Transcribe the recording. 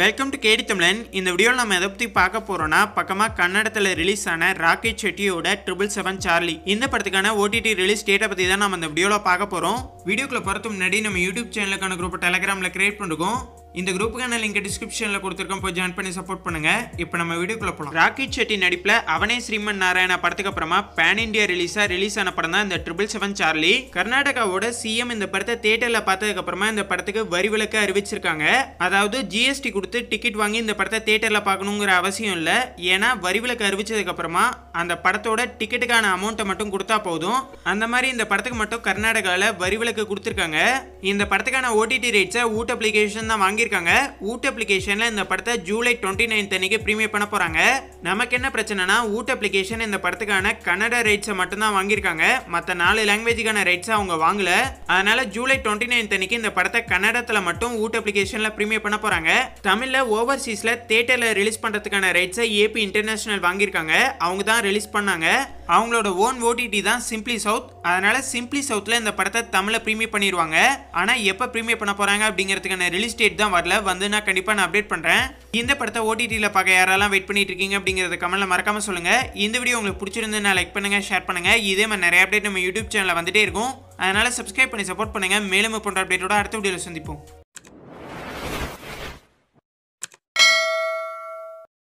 welcome to கேடி தமிழன் இந்த வீடியோவில் நம்ம எதை பற்றி பார்க்க போகிறோம்னா பக்கமாக கன்னடத்தில் ரிலீஸ் ஆன ராக்கெட் செட்டியோட ட்ரிபிள் செவன் சார்லி இந்த படத்துக்கான ஓடிடி ரிலீஸ் டேட்டை பற்றி தான் நம்ம இந்த வீடியோவில் பார்க்க போகிறோம் வீடியோக்குள்ள போகிறதுக்கு முன்னாடி நம்ம யூடியூப் சேனலுக்கான குரூப் டெலகிராமில் கிரியேட் பண்ணிருக்கோம் இந்த குரூப்புக்கான லிங்க் டிஸ்கிரிப்ஷனில் கொடுத்துருக்கோம் போய் ஜாயின் பண்ணி சப்போர்ட் பண்ணுங்க இப்போ நம்ம வீடியோக்குள்ள போகலாம் ராக்கெட் செட்டி நடிப்பில் அவனே ஸ்ரீமன் நாராயண படத்துக்கு அப்புறமா பேன் இந்தியா ரிலீஸாக ரிலீஸ் ஆன படம் தான் இந்த ட்ரிபிள் செவன் சார்லி கர்நாடகாவோட சிஎம் இந்த படத்தை தேட்டரில் பார்த்ததுக்கு அப்புறமா இந்த படத்துக்கு வரி விலக்கு அறிவிச்சிருக்காங்க அதாவது ஜிஎஸ்டி கொடுத்து டிக்கெட் வாங்கி இந்த படத்தை தேட்டரில் பார்க்கணுங்கிற அவசியம் இல்லை ஏன்னா வரி விலக்கு அறிவிச்சதுக்கு அப்புறமா அந்த படத்தோட டிக்கெட்டுக்கான அமௌண்ட்டை மட்டும் கொடுத்தா போதும் அந்த மாதிரி இந்த படத்துக்கு மட்டும் கர்நாடகாவில் வரி விலக்கு கொடுத்துருக்காங்க இந்த படத்துக்கான ஓடிடி ரேட்ஸை ஊட் அப்ளிகேஷன் தான் வாங்கியிருக்காங்க ஊட் அப்ளிகேஷனில் இந்த படத்தை ஜூலை டுவெண்ட்டி நைன்த் அன்னைக்கு ப்ரீமியர் பண்ண போகிறாங்க நமக்கு என்ன பிரச்சனைனா ஊட் அப்ளிகேஷன் இந்த படத்துக்கான கன்னட ரேட்ஸை மட்டும்தான் வாங்கியிருக்காங்க மற்ற நாலு லாங்குவேஜுக்கான ரேட்ஸை அவங்க வாங்கல அதனால ஜூலை டுவெண்ட்டி நைன்த் அன்னைக்கு இந்த படத்தை கன்னடத்தில் மட்டும் ஊட் அப்ளிகேஷனில் ப்ரீமியர் பண்ண போகிறாங்க தமிழில் ஓவர்சீஸில் தேட்டரில் ரிலீஸ் பண்ணுறதுக்கான ரைட்ஸை ஏபி இன்டர்நேஷனல் வாங்கியிருக்காங்க அவங்க தான் ரிலீஸ் பண்ணாங்க அவங்களோட ஓன் ஓடிடி தான் சிம்பிளி சவுத் அதனால சிம்பிளி சவுத்தில் இந்த படத்தை தமிழில் ப்ரீமியர் பண்ணிடுவாங்க ஆனால் எப்போ ப்ரீமியர் பண்ண போகிறாங்க அப்படிங்கிறதுக்கான ரிலீஸ் டேட் தான் வரல வந்து நான் கண்டிப்பாக நான் அப்டேட் பண்ணுறேன் இந்த படத்தை ஓடிடியில் பார்க்க யாரெல்லாம் வெயிட் பண்ணிட்டு இருக்கீங்க அப்படிங்கிறத கமெண்ட்ல மறக்காம சொல்லுங்க இந்த வீடியோ உங்களுக்கு பிடிச்சிருந்து லைக் பண்ணுங்க ஷேர் பண்ணுங்க இதே மாதிரி நிறைய அப்டேட் நம்ம யூடியூப் சேனலில் வந்துட்டே இருக்கும் அதனால சப்ஸ்கிரைப் பண்ணி சப்போர்ட் பண்ணுங்க மேலும் போன்ற அப்டேட்டோட அடுத்த வீடியோவில் சந்திப்போம்